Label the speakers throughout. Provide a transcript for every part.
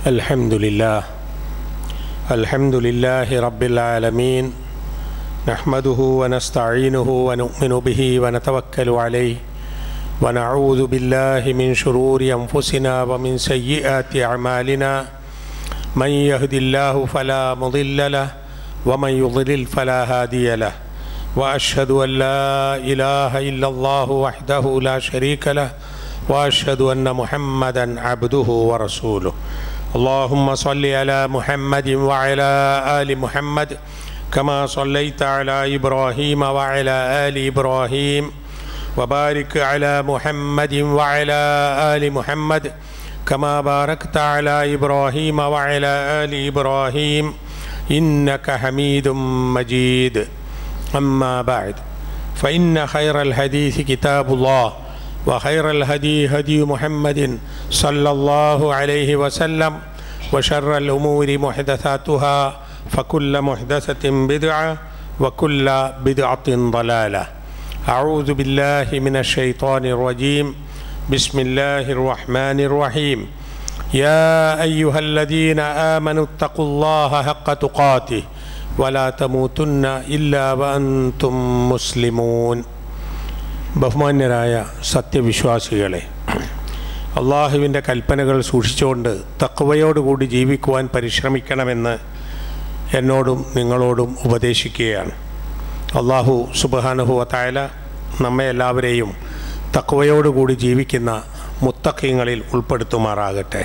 Speaker 1: الحمد لله الحمد لله رب العالمين نحمده ونستعينه ونؤمن به ونتوكل عليه ونعوذ بالله من شرور انفسنا ومن سيئات اعمالنا من يهد الله فلا مضل له ومن يضلل فلا هادي له واشهد ان لا اله الا الله وحده لا شريك له واشهد ان محمدا عبده ورسوله اللهم صل على محمد وعلى ال محمد كما صليت على ابراهيم وعلى ال ابراهيم وبارك على محمد وعلى ال محمد كما باركت على ابراهيم وعلى ال ابراهيم انك حميد مجيد اما بعد فان خير الحديث كتاب الله وخير الهدي هدي محمد صلى الله عليه وسلم وشر الامور محدثاتها فكل محدثه بدعه وكل بدعه ضلاله اعوذ بالله من الشيطان الرجيم بسم الله الرحمن الرحيم يا ايها الذين امنوا اتقوا الله حق تقاته ولا تموتن الا وانتم مسلمون ബഹുമാന്യരായ സത്യവിശ്വാസികളെ അള്ളാഹുവിൻ്റെ കൽപ്പനകൾ സൂക്ഷിച്ചുകൊണ്ട് തക്കവയോടുകൂടി ജീവിക്കുവാൻ പരിശ്രമിക്കണമെന്ന് എന്നോടും നിങ്ങളോടും ഉപദേശിക്കുകയാണ് അള്ളാഹു സുബാനുഹുവത്തായ നമ്മെ എല്ലാവരെയും തക്കവയോടുകൂടി ജീവിക്കുന്ന മുത്തക്കീങ്ങളിൽ ഉൾപ്പെടുത്തുമാറാകട്ടെ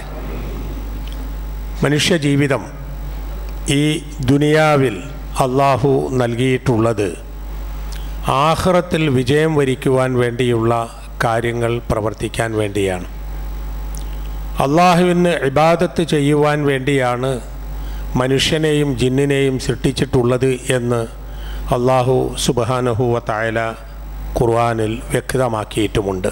Speaker 1: മനുഷ്യജീവിതം ഈ ദുനിയാവിൽ അള്ളാഹു നൽകിയിട്ടുള്ളത് ആഹ്റത്തിൽ വിജയം വരിക്കുവാൻ വേണ്ടിയുള്ള കാര്യങ്ങൾ പ്രവർത്തിക്കാൻ വേണ്ടിയാണ് അള്ളാഹുവിന് ഇബാദത്ത് ചെയ്യുവാൻ വേണ്ടിയാണ് മനുഷ്യനെയും ജിന്നിനെയും സൃഷ്ടിച്ചിട്ടുള്ളത് എന്ന് അള്ളാഹു സുബാനഹുവ തായല ഖുർആാനിൽ വ്യക്തമാക്കിയിട്ടുമുണ്ട്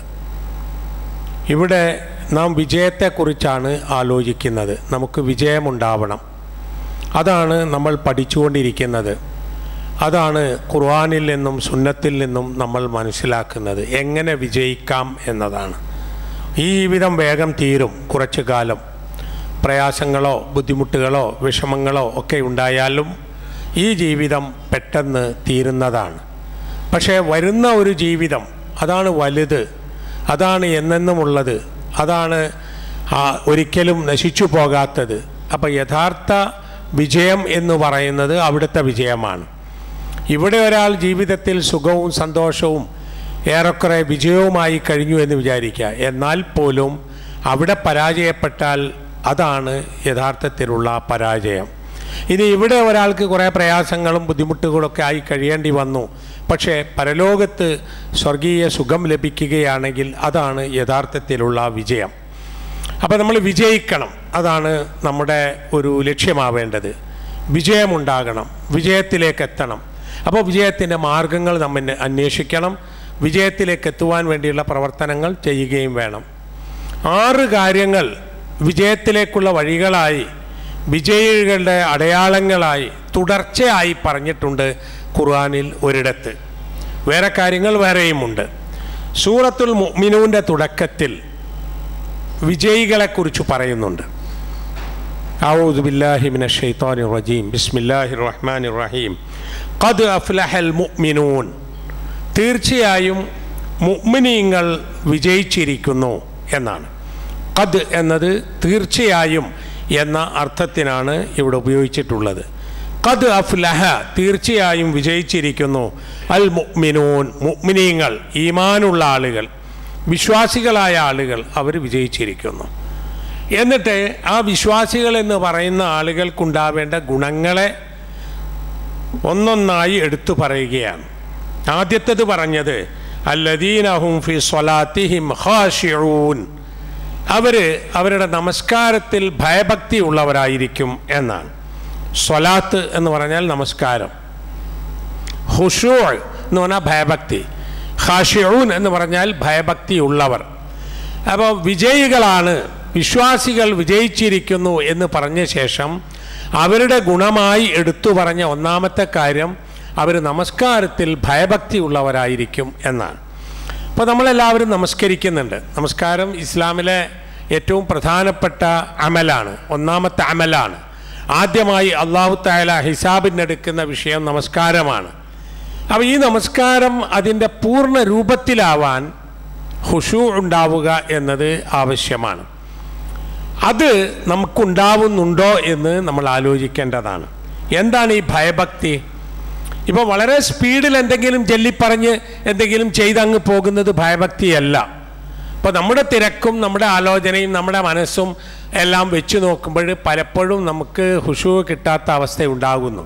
Speaker 1: ഇവിടെ നാം വിജയത്തെക്കുറിച്ചാണ് ആലോചിക്കുന്നത് നമുക്ക് വിജയമുണ്ടാവണം അതാണ് നമ്മൾ പഠിച്ചുകൊണ്ടിരിക്കുന്നത് അതാണ് ഖുർആാനിൽ നിന്നും സുന്നത്തിൽ നിന്നും നമ്മൾ മനസ്സിലാക്കുന്നത് എങ്ങനെ വിജയിക്കാം എന്നതാണ് ഈ ജീവിതം വേഗം തീരും കുറച്ചു കാലം പ്രയാസങ്ങളോ ബുദ്ധിമുട്ടുകളോ വിഷമങ്ങളോ ഒക്കെ ഉണ്ടായാലും ഈ ജീവിതം പെട്ടെന്ന് തീരുന്നതാണ് പക്ഷേ വരുന്ന ഒരു ജീവിതം അതാണ് വലുത് അതാണ് എന്നെന്നുമുള്ളത് അതാണ് ഒരിക്കലും നശിച്ചു പോകാത്തത് അപ്പോൾ യഥാർത്ഥ വിജയം എന്ന് പറയുന്നത് അവിടുത്തെ വിജയമാണ് ഇവിടെ ഒരാൾ ജീവിതത്തിൽ സുഖവും സന്തോഷവും ഏറെക്കുറെ വിജയവുമായി കഴിഞ്ഞു എന്ന് വിചാരിക്കുക എന്നാൽ പോലും അവിടെ പരാജയപ്പെട്ടാൽ അതാണ് യഥാർത്ഥത്തിലുള്ള പരാജയം ഇനി ഇവിടെ ഒരാൾക്ക് കുറേ പ്രയാസങ്ങളും ബുദ്ധിമുട്ടുകളൊക്കെ ആയി കഴിയേണ്ടി വന്നു പക്ഷേ പരലോകത്ത് സ്വർഗീയ സുഖം ലഭിക്കുകയാണെങ്കിൽ അതാണ് യഥാർത്ഥത്തിലുള്ള വിജയം അപ്പോൾ നമ്മൾ വിജയിക്കണം അതാണ് നമ്മുടെ ഒരു ലക്ഷ്യമാവേണ്ടത് വിജയമുണ്ടാകണം വിജയത്തിലേക്ക് എത്തണം അപ്പോൾ വിജയത്തിൻ്റെ മാർഗങ്ങൾ നമ്മൾ അന്വേഷിക്കണം വിജയത്തിലേക്ക് എത്തുവാൻ വേണ്ടിയുള്ള പ്രവർത്തനങ്ങൾ ചെയ്യുകയും വേണം ആറ് കാര്യങ്ങൾ വിജയത്തിലേക്കുള്ള വഴികളായി വിജയികളുടെ അടയാളങ്ങളായി തുടർച്ചയായി പറഞ്ഞിട്ടുണ്ട് ഖുർആാനിൽ ഒരിടത്ത് വേറെ കാര്യങ്ങൾ വേറെയുമുണ്ട് സൂറത്തുൽ മുഅ്മിനൂൻ്റെ തുടക്കത്തിൽ വിജയികളെക്കുറിച്ച് പറയുന്നുണ്ട് أعوذ بالله من الشيطان الرجيم بسم الله الرحمن الرحيم قد أفلح المؤمنون തീർച്ചയായും മുഅ്മിനീങ്ങൾ വിജയിച്ചിരിക്കുന്നു എന്നാണ് ഖദ് എന്നത് തീർച്ചയായും എന്ന അർത്ഥത്തിനാണ് ഇവിടെ ഉപയോഗിച്ചിട്ടുള്ളത് ഖദ് അഫ്ലഹ തീർച്ചയായും വിജയിച്ചിരിക്കുന്നു അൽ മുഅ്മിനൂൻ മുഅ്മിനീങ്ങൾ ഈമാനുള്ള ആളുകൾ വിശ്വാസികളായ ആളുകൾ അവർ വിജയിച്ചിരിക്കുന്നു എന്നിട്ട് ആ വിശ്വാസികൾ എന്ന് പറയുന്ന ആളുകൾക്കുണ്ടാവേണ്ട ഗുണങ്ങളെ ഒന്നൊന്നായി എടുത്തു പറയുകയാണ് ആദ്യത്തേത് പറഞ്ഞത് അല്ലദീനഹും ഫി സ്വലാത്തിഹിം ഖാഷിഊൻ അവർ അവരുടെ നമസ്കാരത്തിൽ ഭയഭക്തി ഉള്ളവരായിരിക്കും എന്നാണ് സ്വലാത്ത് എന്ന് പറഞ്ഞാൽ നമസ്കാരം ഹുഷൂ എന്ന് പറഞ്ഞാൽ ഭയഭക്തി ഖാഷിഊൻ എന്ന് പറഞ്ഞാൽ ഭയഭക്തി ഉള്ളവർ അപ്പോൾ വിജയികളാണ് വിശ്വാസികൾ വിജയിച്ചിരിക്കുന്നു എന്ന് പറഞ്ഞ ശേഷം അവരുടെ ഗുണമായി എടുത്തു പറഞ്ഞ ഒന്നാമത്തെ കാര്യം അവർ നമസ്കാരത്തിൽ ഭയഭക്തി ഉള്ളവരായിരിക്കും എന്നാണ് അപ്പോൾ നമ്മളെല്ലാവരും നമസ്കരിക്കുന്നുണ്ട് നമസ്കാരം ഇസ്ലാമിലെ ഏറ്റവും പ്രധാനപ്പെട്ട അമലാണ് ഒന്നാമത്തെ അമലാണ് ആദ്യമായി അള്ളാഹു താല ഹിസാബിനെടുക്കുന്ന വിഷയം നമസ്കാരമാണ് അപ്പോൾ ഈ നമസ്കാരം അതിൻ്റെ പൂർണ്ണ രൂപത്തിലാവാൻ ഹുഷു ഉണ്ടാവുക എന്നത് ആവശ്യമാണ് അത് നമുക്കുണ്ടാവുന്നുണ്ടോ എന്ന് നമ്മൾ ആലോചിക്കേണ്ടതാണ് എന്താണ് ഈ ഭയഭക്തി ഇപ്പോൾ വളരെ സ്പീഡിൽ എന്തെങ്കിലും ചൊല്ലിപ്പറഞ്ഞ് എന്തെങ്കിലും ചെയ്തങ്ങ് പോകുന്നത് ഭയഭക്തിയല്ല അപ്പോൾ നമ്മുടെ തിരക്കും നമ്മുടെ ആലോചനയും നമ്മുടെ മനസ്സും എല്ലാം വെച്ച് നോക്കുമ്പോൾ പലപ്പോഴും നമുക്ക് ഹുഷു കിട്ടാത്ത അവസ്ഥ ഉണ്ടാകുന്നു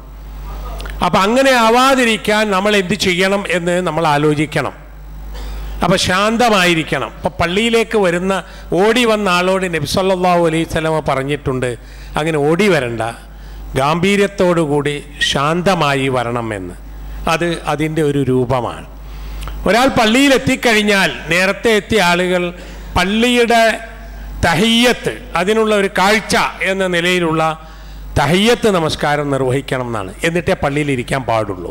Speaker 1: അപ്പം അങ്ങനെ ആവാതിരിക്കാൻ നമ്മൾ എന്ത് ചെയ്യണം എന്ന് നമ്മൾ ആലോചിക്കണം അപ്പം ശാന്തമായിരിക്കണം അപ്പം പള്ളിയിലേക്ക് വരുന്ന ഓടി വന്ന ആളോട് നബിസല്ലാഹു അലൈഹി സ്വലമ പറഞ്ഞിട്ടുണ്ട് അങ്ങനെ ഓടി വരണ്ട ഗാംഭീര്യത്തോടുകൂടി ശാന്തമായി വരണമെന്ന് അത് അതിൻ്റെ ഒരു രൂപമാണ് ഒരാൾ പള്ളിയിൽ എത്തിക്കഴിഞ്ഞാൽ നേരത്തെ എത്തിയ ആളുകൾ പള്ളിയുടെ തഹയ്യത്ത് അതിനുള്ള ഒരു കാഴ്ച എന്ന നിലയിലുള്ള തഹയ്യത്ത് നമസ്കാരം നിർവഹിക്കണം എന്നാണ് എന്നിട്ടേ പള്ളിയിൽ ഇരിക്കാൻ പാടുള്ളൂ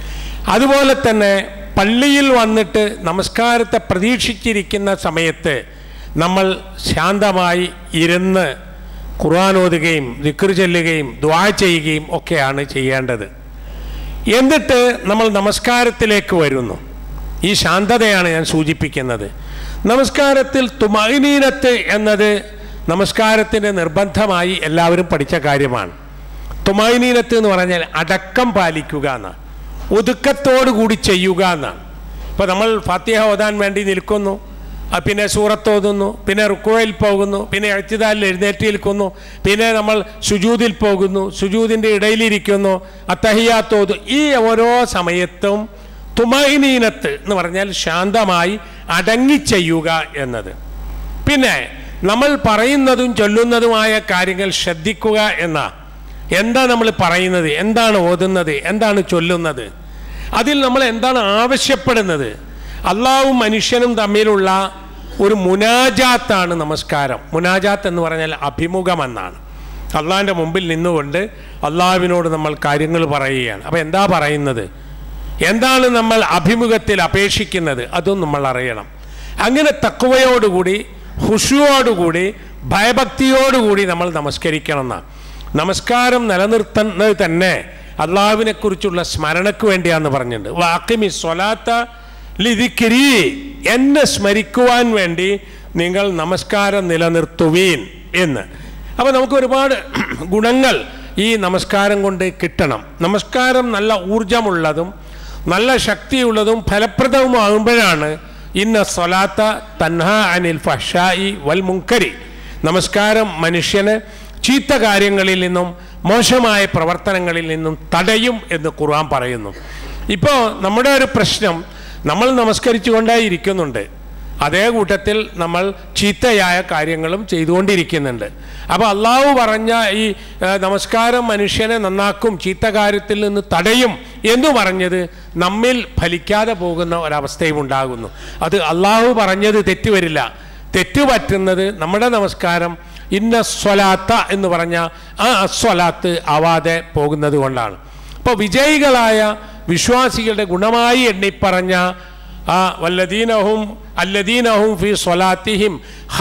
Speaker 1: അതുപോലെ തന്നെ പള്ളിയിൽ വന്നിട്ട് നമസ്കാരത്തെ പ്രതീക്ഷിച്ചിരിക്കുന്ന സമയത്ത് നമ്മൾ ശാന്തമായി ഇരുന്ന് ഖുർആൻ ഓതുകയും ദിക്ർ ചെല്ലുകയും ദ്വാ ചെയ്യുകയും ഒക്കെയാണ് ചെയ്യേണ്ടത് എന്നിട്ട് നമ്മൾ നമസ്കാരത്തിലേക്ക് വരുന്നു ഈ ശാന്തതയാണ് ഞാൻ സൂചിപ്പിക്കുന്നത് നമസ്കാരത്തിൽ തുമൈനീനത്ത് എന്നത് നമസ്കാരത്തിൻ്റെ നിർബന്ധമായി എല്ലാവരും പഠിച്ച കാര്യമാണ് തുമൈനീനത്ത് എന്ന് പറഞ്ഞാൽ അടക്കം പാലിക്കുക എന്നാണ് ഒതുക്കത്തോടു കൂടി ചെയ്യുക എന്നാണ് ഇപ്പോൾ നമ്മൾ ഫാത്തിഹ ഓതാൻ വേണ്ടി നിൽക്കുന്നു ആ പിന്നെ സൂറത്ത് ഓതുന്നു പിന്നെ റുക്കോയിൽ പോകുന്നു പിന്നെ എഴുത്തിദാലിൽ എഴുന്നേറ്റ് നിൽക്കുന്നു പിന്നെ നമ്മൾ സുജൂതിൽ പോകുന്നു സുജൂതിൻ്റെ ഇടയിലിരിക്കുന്നു അത്തഹിയാത്ത് ഓതു ഈ ഓരോ സമയത്തും തുമൈനീനത്ത് എന്ന് പറഞ്ഞാൽ ശാന്തമായി അടങ്ങി ചെയ്യുക എന്നത് പിന്നെ നമ്മൾ പറയുന്നതും ചൊല്ലുന്നതുമായ കാര്യങ്ങൾ ശ്രദ്ധിക്കുക എന്ന എന്താ നമ്മൾ പറയുന്നത് എന്താണ് ഓതുന്നത് എന്താണ് ചൊല്ലുന്നത് അതിൽ നമ്മൾ എന്താണ് ആവശ്യപ്പെടുന്നത് അള്ളാഹും മനുഷ്യനും തമ്മിലുള്ള ഒരു മുനാജാത്താണ് നമസ്കാരം മുനാജാത്ത് എന്ന് പറഞ്ഞാൽ അഭിമുഖമെന്നാണ് അള്ളാഹിൻ്റെ മുമ്പിൽ നിന്നുകൊണ്ട് അള്ളാഹുവിനോട് നമ്മൾ കാര്യങ്ങൾ പറയുകയാണ് അപ്പോൾ എന്താ പറയുന്നത് എന്താണ് നമ്മൾ അഭിമുഖത്തിൽ അപേക്ഷിക്കുന്നത് അതും നമ്മൾ അറിയണം അങ്ങനെ തക്കുവയോടുകൂടി ഹുഷുവോടുകൂടി ഭയഭക്തിയോടുകൂടി നമ്മൾ നമസ്കരിക്കണം എന്നാണ് നമസ്കാരം നിലനിർത്തുന്നത് തന്നെ അള്ളാഹുവിനെ കുറിച്ചുള്ള സ്മരണയ്ക്ക് വേണ്ടിയാന്ന് പറഞ്ഞിട്ടുണ്ട് വാക്കിമി സ്വലാത്ത ലിതിക്കിരി എന്നെ സ്മരിക്കുവാൻ വേണ്ടി നിങ്ങൾ നമസ്കാരം നിലനിർത്തുവീൻ എന്ന് അപ്പോൾ നമുക്ക് ഒരുപാട് ഗുണങ്ങൾ ഈ നമസ്കാരം കൊണ്ട് കിട്ടണം നമസ്കാരം നല്ല ഊർജമുള്ളതും നല്ല ശക്തിയുള്ളതും ഫലപ്രദവുമാകുമ്പോഴാണ് ഇന്ന സ്വലാത്ത തൻഹ അനിൽ ഫഷായി വൽ മുങ്കരി നമസ്കാരം മനുഷ്യന് ചീത്ത കാര്യങ്ങളിൽ നിന്നും മോശമായ പ്രവർത്തനങ്ങളിൽ നിന്നും തടയും എന്ന് ഖുർആൻ പറയുന്നു ഇപ്പോൾ നമ്മുടെ ഒരു പ്രശ്നം നമ്മൾ നമസ്കരിച്ചുകൊണ്ടേ ഇരിക്കുന്നുണ്ട് അതേ കൂട്ടത്തിൽ നമ്മൾ ചീത്തയായ കാര്യങ്ങളും ചെയ്തുകൊണ്ടിരിക്കുന്നുണ്ട് അപ്പോൾ അള്ളാഹു പറഞ്ഞ ഈ ഏഹ്, നമസ്കാരം മനുഷ്യനെ നന്നാക്കും ചീത്ത കാര്യത്തിൽ നിന്ന് തടയും എന്ന് പറഞ്ഞത് നമ്മിൽ ഫലിക്കാതെ പോകുന്ന ഒരവസ്ഥയും ഉണ്ടാകുന്നു അത് അള്ളാഹു പറഞ്ഞത് തെറ്റുവരില്ല തെറ്റുപറ്റുന്നത് നമ്മുടെ നമസ്കാരം ഇന്ന സ്വലാത്ത എന്ന് പറഞ്ഞ ആ അസ്വലാത്ത് ആവാതെ പോകുന്നത് കൊണ്ടാണ് അപ്പോൾ വിജയികളായ വിശ്വാസികളുടെ ഗുണമായി എണ്ണിപ്പറഞ്ഞ ആ വല്ലദീനഹും അല്ലദീനഹും ഫി സ്വലാത്തിഹിം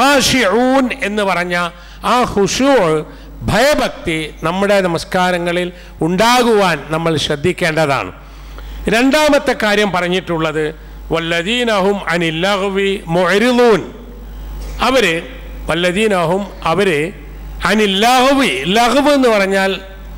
Speaker 1: ഹാഷിഊൻ എന്ന് പറഞ്ഞ ആ ഹുഷൂ ഭയഭക്തി നമ്മുടെ നമസ്കാരങ്ങളിൽ ഉണ്ടാകുവാൻ നമ്മൾ ശ്രദ്ധിക്കേണ്ടതാണ് രണ്ടാമത്തെ കാര്യം പറഞ്ഞിട്ടുള്ളത് വല്ലദീനഹും അനില്ലഹുവി മൊഴരുലൂൻ അവര് വല്ലദീനഹും അവര് അനില്ലാഹുവി ലഹവ് എന്ന് പറഞ്ഞാൽ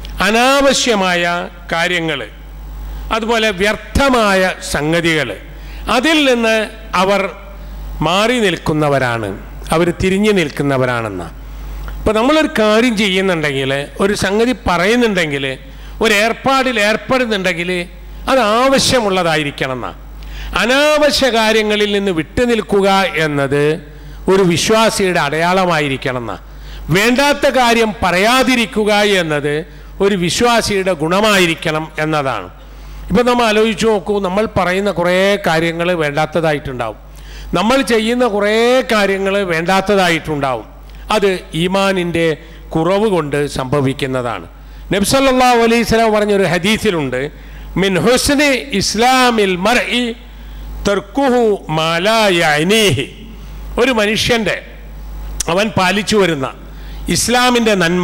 Speaker 1: അനാവശ്യമായ കാര്യങ്ങൾ അതുപോലെ വ്യർത്ഥമായ സംഗതികൾ അതിൽ നിന്ന് അവർ മാറി നിൽക്കുന്നവരാണ് അവർ തിരിഞ്ഞു നിൽക്കുന്നവരാണെന്ന ഇപ്പോൾ നമ്മളൊരു കാര്യം ചെയ്യുന്നുണ്ടെങ്കിൽ ഒരു സംഗതി പറയുന്നുണ്ടെങ്കിൽ ഒരു ഏർപ്പാടിൽ ഏർപ്പെടുന്നുണ്ടെങ്കിൽ അത് ആവശ്യമുള്ളതായിരിക്കണം എന്നാ അനാവശ്യ കാര്യങ്ങളിൽ നിന്ന് വിട്ടുനിൽക്കുക എന്നത് ഒരു വിശ്വാസിയുടെ അടയാളമായിരിക്കണം എന്നാ വേണ്ടാത്ത കാര്യം പറയാതിരിക്കുക എന്നത് ഒരു വിശ്വാസിയുടെ ഗുണമായിരിക്കണം എന്നതാണ് ഇപ്പം നമ്മൾ ആലോചിച്ച് നോക്കൂ നമ്മൾ പറയുന്ന കുറേ കാര്യങ്ങൾ വേണ്ടാത്തതായിട്ടുണ്ടാവും നമ്മൾ ചെയ്യുന്ന കുറേ കാര്യങ്ങൾ വേണ്ടാത്തതായിട്ടുണ്ടാവും അത് ഈമാനിൻ്റെ കുറവ് കൊണ്ട് സംഭവിക്കുന്നതാണ് നബ്സല്ലാ അലൈഹി സ്വലാം പറഞ്ഞൊരു ഹദീസിലുണ്ട് മിൻ ഹുസ്നി ഇസ്ലാമിൽ മർഇ തർക്കുഹു മാലായനീഹി ഒരു മനുഷ്യൻ്റെ അവൻ പാലിച്ചു വരുന്ന ഇസ്ലാമിൻ്റെ നന്മ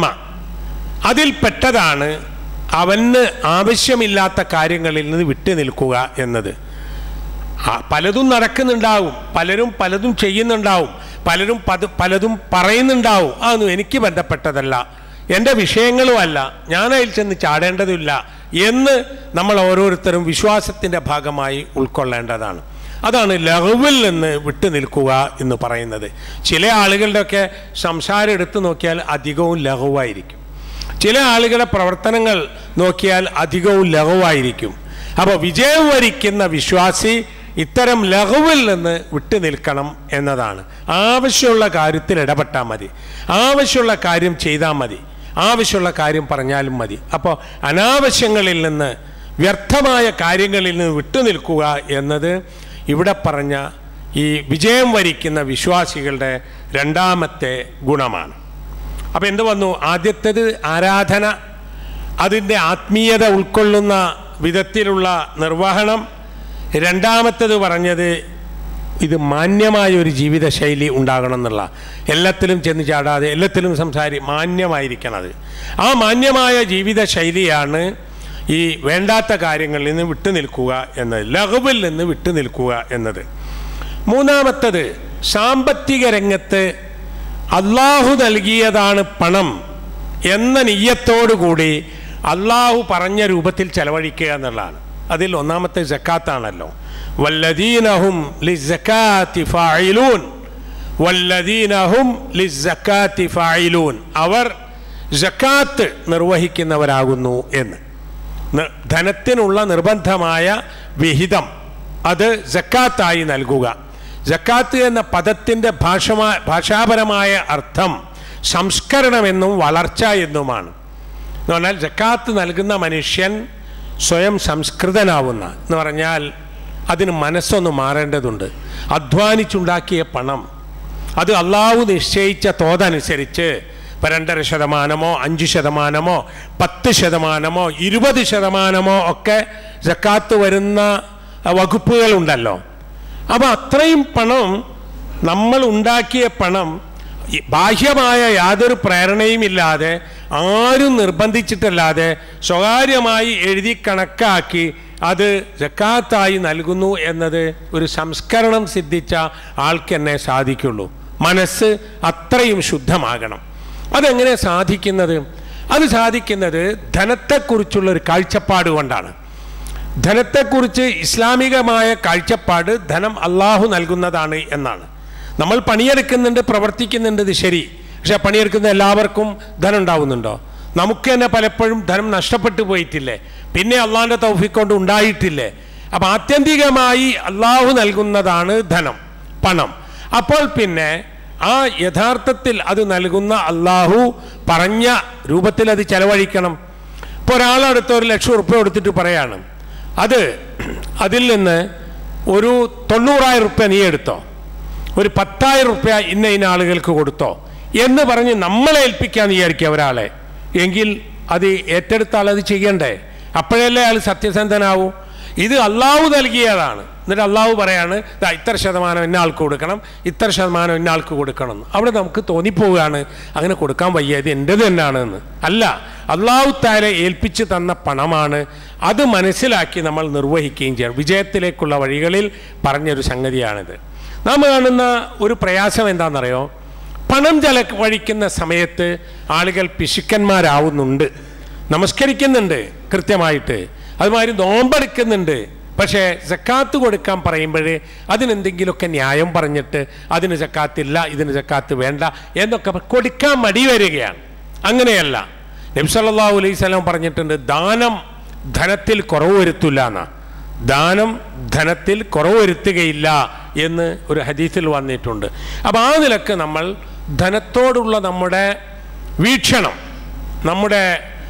Speaker 1: അതിൽപ്പെട്ടതാണ് അവന് ആവശ്യമില്ലാത്ത കാര്യങ്ങളിൽ നിന്ന് വിട്ടു നിൽക്കുക എന്നത് ആ, പലതും നടക്കുന്നുണ്ടാവും പലരും പലതും ചെയ്യുന്നുണ്ടാവും പലരും പത് പലതും പറയുന്നുണ്ടാവും അതൊന്നും എനിക്ക് ബന്ധപ്പെട്ടതല്ല എൻ്റെ വിഷയങ്ങളുമല്ല ഞാൻ അതിൽ ചെന്ന് ചാടേണ്ടതില്ല എന്ന് നമ്മൾ ഓരോരുത്തരും വിശ്വാസത്തിൻ്റെ ഭാഗമായി ഉൾക്കൊള്ളേണ്ടതാണ് അതാണ് ലഘുവിൽ നിന്ന് വിട്ടു നിൽക്കുക എന്ന് പറയുന്നത് ചില ആളുകളുടെയൊക്കെ സംസാരം എടുത്തു നോക്കിയാൽ അധികവും ലഘുവായിരിക്കും ചില ആളുകളുടെ പ്രവർത്തനങ്ങൾ നോക്കിയാൽ അധികവും ലഘുവായിരിക്കും അപ്പോൾ വിജയം വരിക്കുന്ന വിശ്വാസി ഇത്തരം ലഘുവിൽ നിന്ന് വിട്ടു നിൽക്കണം എന്നതാണ് ആവശ്യമുള്ള കാര്യത്തിൽ ഇടപെട്ടാൽ മതി ആവശ്യമുള്ള കാര്യം ചെയ്താൽ മതി ആവശ്യമുള്ള കാര്യം പറഞ്ഞാലും മതി അപ്പോൾ അനാവശ്യങ്ങളിൽ നിന്ന് വ്യർത്ഥമായ കാര്യങ്ങളിൽ നിന്ന് വിട്ടു നിൽക്കുക എന്നത് ഇവിടെ പറഞ്ഞ ഈ വിജയം വരിക്കുന്ന വിശ്വാസികളുടെ രണ്ടാമത്തെ ഗുണമാണ് അപ്പോൾ എന്ത് വന്നു ആദ്യത്തേത് ആരാധന അതിൻ്റെ ആത്മീയത ഉൾക്കൊള്ളുന്ന വിധത്തിലുള്ള നിർവഹണം രണ്ടാമത്തേത് പറഞ്ഞത് ഇത് മാന്യമായ ഒരു ജീവിതശൈലി ഉണ്ടാകണം എന്നുള്ള എല്ലാത്തിലും ചെന്ന് ചാടാതെ എല്ലാത്തിലും സംസാരി മാന്യമായിരിക്കണത് ആ മാന്യമായ ജീവിതശൈലിയാണ് ഈ വേണ്ടാത്ത കാര്യങ്ങളിൽ നിന്ന് വിട്ടു നിൽക്കുക എന്നത് ലഘുവിൽ നിന്ന് വിട്ടു നിൽക്കുക എന്നത് മൂന്നാമത്തത് സാമ്പത്തിക രംഗത്ത് അള്ളാഹു നൽകിയതാണ് പണം എന്ന നെയ്യത്തോടുകൂടി അള്ളാഹു പറഞ്ഞ രൂപത്തിൽ ചെലവഴിക്കുക എന്നുള്ളതാണ് അതിൽ ഒന്നാമത്തെ ജക്കാത്താണല്ലോ വല്ലദീനഹും ലിസ്സക്കാത്തി ഫായിലൂൻ വല്ലദീനഹും ലിസ്സക്കാത്തി ഫായിലൂൻ അവർ ജക്കാത്ത് നിർവഹിക്കുന്നവരാകുന്നു എന്ന് ന- ധനത്തിനുള്ള നിർബന്ധമായ വിഹിതം അത് ജക്കാത്തായി നൽകുക ജക്കാത്ത് എന്ന പദത്തിൻ്റെ ഭാഷമാ ഭാഷാപരമായ അർത്ഥം സംസ്കരണമെന്നും വളർച്ച എന്നുമാണ് എന്ന് പറഞ്ഞാൽ ജക്കാത്ത് നൽകുന്ന മനുഷ്യൻ സ്വയം സംസ്കൃതനാവുന്ന എന്ന് പറഞ്ഞാൽ അതിന് മനസ്സൊന്ന് മാറേണ്ടതുണ്ട് അധ്വാനിച്ചുണ്ടാക്കിയ പണം അത് അള്ളാഹു നിശ്ചയിച്ച തോതനുസരിച്ച് ഇപ്പം രണ്ടര ശതമാനമോ അഞ്ച് ശതമാനമോ പത്ത് ശതമാനമോ ഇരുപത് ശതമാനമോ ഒക്കെ ജക്കാത്ത് വരുന്ന അഹ്, വകുപ്പുകളുണ്ടല്ലോ അപ്പോൾ അത്രയും പണം നമ്മൾ ഉണ്ടാക്കിയ പണം ഈ ബാഹ്യമായ യാതൊരു പ്രേരണയും ഇല്ലാതെ ആരും നിർബന്ധിച്ചിട്ടല്ലാതെ സ്വകാര്യമായി എഴുതി കണക്കാക്കി അത് ജക്കാത്തായി നൽകുന്നു എന്നത് ഒരു സംസ്കരണം സിദ്ധിച്ച ആൾക്ക് തന്നെ സാധിക്കുള്ളൂ മനസ്സ് അത്രയും ശുദ്ധമാകണം അതെങ്ങനെ സാധിക്കുന്നത് അത് സാധിക്കുന്നത് ധനത്തെക്കുറിച്ചുള്ള ഒരു കാഴ്ചപ്പാട് കൊണ്ടാണ് ധനത്തെക്കുറിച്ച് ഇസ്ലാമികമായ കാഴ്ചപ്പാട് ധനം അള്ളാഹു നൽകുന്നതാണ് എന്നാണ് നമ്മൾ പണിയെടുക്കുന്നുണ്ട് പ്രവർത്തിക്കുന്നുണ്ട് ഇത് ശരി പക്ഷെ ആ പണിയെടുക്കുന്ന എല്ലാവർക്കും ധനം ഉണ്ടാവുന്നുണ്ടോ നമുക്ക് തന്നെ പലപ്പോഴും ധനം നഷ്ടപ്പെട്ടു പോയിട്ടില്ലേ പിന്നെ അള്ളാഹിൻ്റെ തൗഫിക് കൊണ്ട് ഉണ്ടായിട്ടില്ലേ അപ്പം ആത്യന്തികമായി അള്ളാഹു നൽകുന്നതാണ് ധനം പണം അപ്പോൾ പിന്നെ ആ യഥാർത്ഥത്തിൽ അത് നൽകുന്ന അള്ളാഹു പറഞ്ഞ രൂപത്തിൽ അത് ചെലവഴിക്കണം ഇപ്പോൾ ഒരാളടുത്ത് ഒരു ലക്ഷം ഉറുപ്പ്യ കൊടുത്തിട്ട് പറയാണ് അത് അതിൽ നിന്ന് ഒരു തൊണ്ണൂറായിരം റുപ്യ നീ എടുത്തോ ഒരു പത്തായിരം റുപ്യ ഇന്ന ഇന്ന ആളുകൾക്ക് കൊടുത്തോ എന്ന് പറഞ്ഞ് നമ്മളെ ഏൽപ്പിക്കാന്ന് വിചാരിക്കുക ഒരാളെ എങ്കിൽ അത് ഏറ്റെടുത്ത ആൾ അത് ചെയ്യണ്ടേ അപ്പോഴല്ലേ അയാൾ സത്യസന്ധനാവൂ ഇത് അള്ളാഹു നൽകിയതാണ് എന്നിട്ട് അള്ളാഹു പറയാണ് "ദാ ഇത്ര ശതമാനം ഇന്ന ആൾക്ക് കൊടുക്കണം ഇത്ര ശതമാനം ഇന്ന ആൾക്ക് കൊടുക്കണം എന്ന്." അവിടെ നമുക്ക് തോന്നിപ്പോവുകയാണ് അങ്ങനെ കൊടുക്കാൻ വയ്യ ഇത് എൻ്റെത് തന്നെയാണ് എന്ന് അല്ല അള്ളാഹു താരെ ഏൽപ്പിച്ച് തന്ന പണമാണ് അത് മനസ്സിലാക്കി നമ്മൾ നിർവഹിക്കുകയും ചെയ്യണം വിജയത്തിലേക്കുള്ള വഴികളിൽ പറഞ്ഞൊരു സംഗതിയാണിത് നാം കാണുന്ന ഒരു പ്രയാസം എന്താണെന്നറിയോ പണം ചെലവഴിക്കുന്ന സമയത്ത് ആളുകൾ പിശുക്കന്മാരാവുന്നുണ്ട് നമസ്കരിക്കുന്നുണ്ട് കൃത്യമായിട്ട് അതുമാതിരി നോമ്പെടുക്കുന്നുണ്ട് പക്ഷേ ജക്കാത്ത് കൊടുക്കാൻ പറയുമ്പോഴേ അതിനെന്തെങ്കിലുമൊക്കെ ന്യായം പറഞ്ഞിട്ട് അതിന് ജക്കാത്തില്ല ഇതിന് ജക്കാത്ത് വേണ്ട എന്നൊക്കെ പ- കൊടുക്കാൻ മടി വരികയാണ് അങ്ങനെയല്ല നബ്സല്ലാഹു അലൈഹി സ്വലാം പറഞ്ഞിട്ടുണ്ട് ദാനം ധനത്തിൽ കുറവ് വരുത്തില്ല എന്നാ ദാനം ധനത്തിൽ കുറവ് വരുത്തുകയില്ല എന്ന് ഒരു ഹദീസിൽ വന്നിട്ടുണ്ട് അപ്പോൾ ആ നിലക്ക് നമ്മൾ ധനത്തോടുള്ള നമ്മുടെ വീക്ഷണം നമ്മുടെ